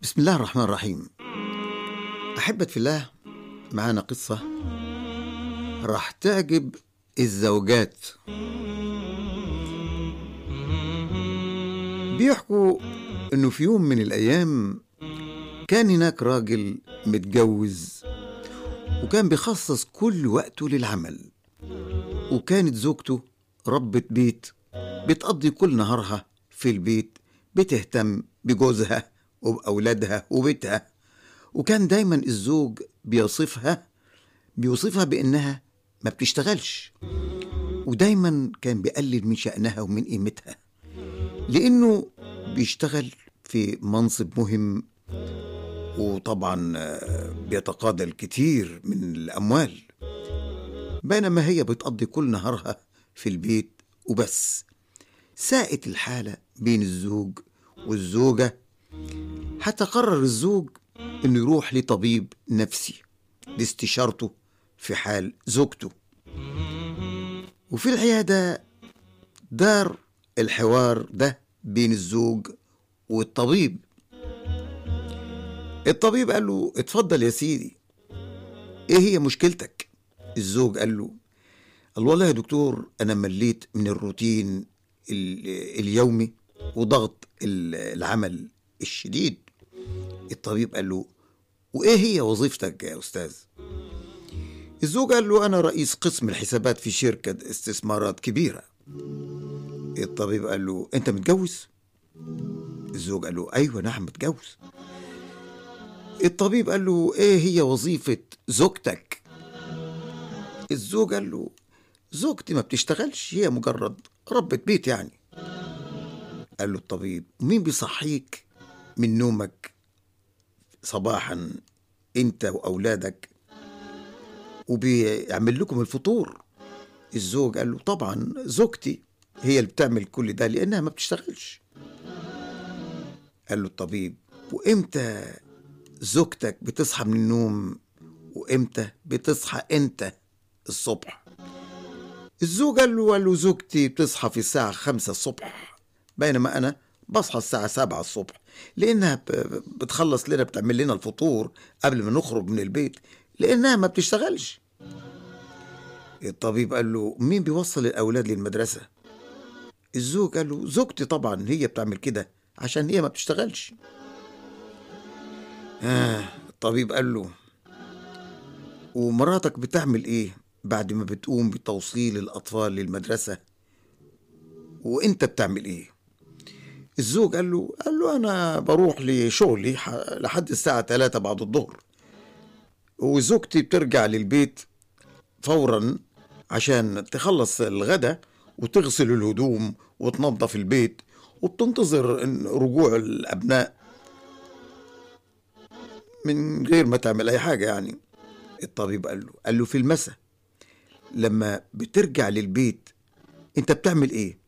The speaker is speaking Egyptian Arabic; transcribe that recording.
بسم الله الرحمن الرحيم أحبة في الله معانا قصة راح تعجب الزوجات بيحكوا إنه في يوم من الأيام كان هناك راجل متجوز وكان بيخصص كل وقته للعمل وكانت زوجته ربة بيت بتقضي كل نهارها في البيت بتهتم بجوزها وبأولادها وبيتها وكان دايما الزوج بيصفها بيوصفها بإنها ما بتشتغلش ودايما كان بيقلل من شأنها ومن قيمتها لأنه بيشتغل في منصب مهم وطبعا آه، بيتقاضى الكثير من الأموال بينما هي بتقضي كل نهارها في البيت وبس ساءت الحالة بين الزوج والزوجة حتى قرر الزوج انه يروح لطبيب نفسي لاستشارته في حال زوجته وفي العيادة دار الحوار ده بين الزوج والطبيب الطبيب قال له اتفضل يا سيدي ايه هي مشكلتك الزوج قال له قال والله يا دكتور انا مليت من الروتين ال- اليومي وضغط ال- العمل الشديد الطبيب قال له وايه هي وظيفتك يا استاذ الزوج قال له انا رئيس قسم الحسابات في شركه استثمارات كبيره الطبيب قال له انت متجوز الزوج قال له ايوه نعم متجوز الطبيب قال له ايه هي وظيفه زوجتك الزوج قال له زوجتي ما بتشتغلش هي مجرد ربة بيت يعني قال له الطبيب مين بيصحيك من نومك صباحا انت واولادك وبيعمل لكم الفطور الزوج قال له طبعا زوجتي هي اللي بتعمل كل ده لانها ما بتشتغلش قال له الطبيب وامتى زوجتك بتصحى من النوم وامتى بتصحى انت الصبح الزوج قال له قال له زوجتي بتصحى في الساعة خمسة الصبح بينما أنا بصحى الساعة سبعة الصبح لأنها ب- بتخلص لنا بتعمل لنا الفطور قبل ما نخرج من البيت لأنها ما بتشتغلش الطبيب قال له مين بيوصل الأولاد للمدرسة الزوج قال له زوجتي طبعا هي بتعمل كده عشان هي ما بتشتغلش آه الطبيب قال له ومراتك بتعمل ايه بعد ما بتقوم بتوصيل الاطفال للمدرسه وانت بتعمل ايه الزوج قال له قال له انا بروح لشغلي ح- لحد الساعه 3 بعد الظهر وزوجتي بترجع للبيت فورا عشان تخلص الغدا وتغسل الهدوم وتنظف البيت وبتنتظر إن رجوع الابناء من غير ما تعمل اي حاجه يعني الطبيب قال له قال له في المساء لما بترجع للبيت انت بتعمل ايه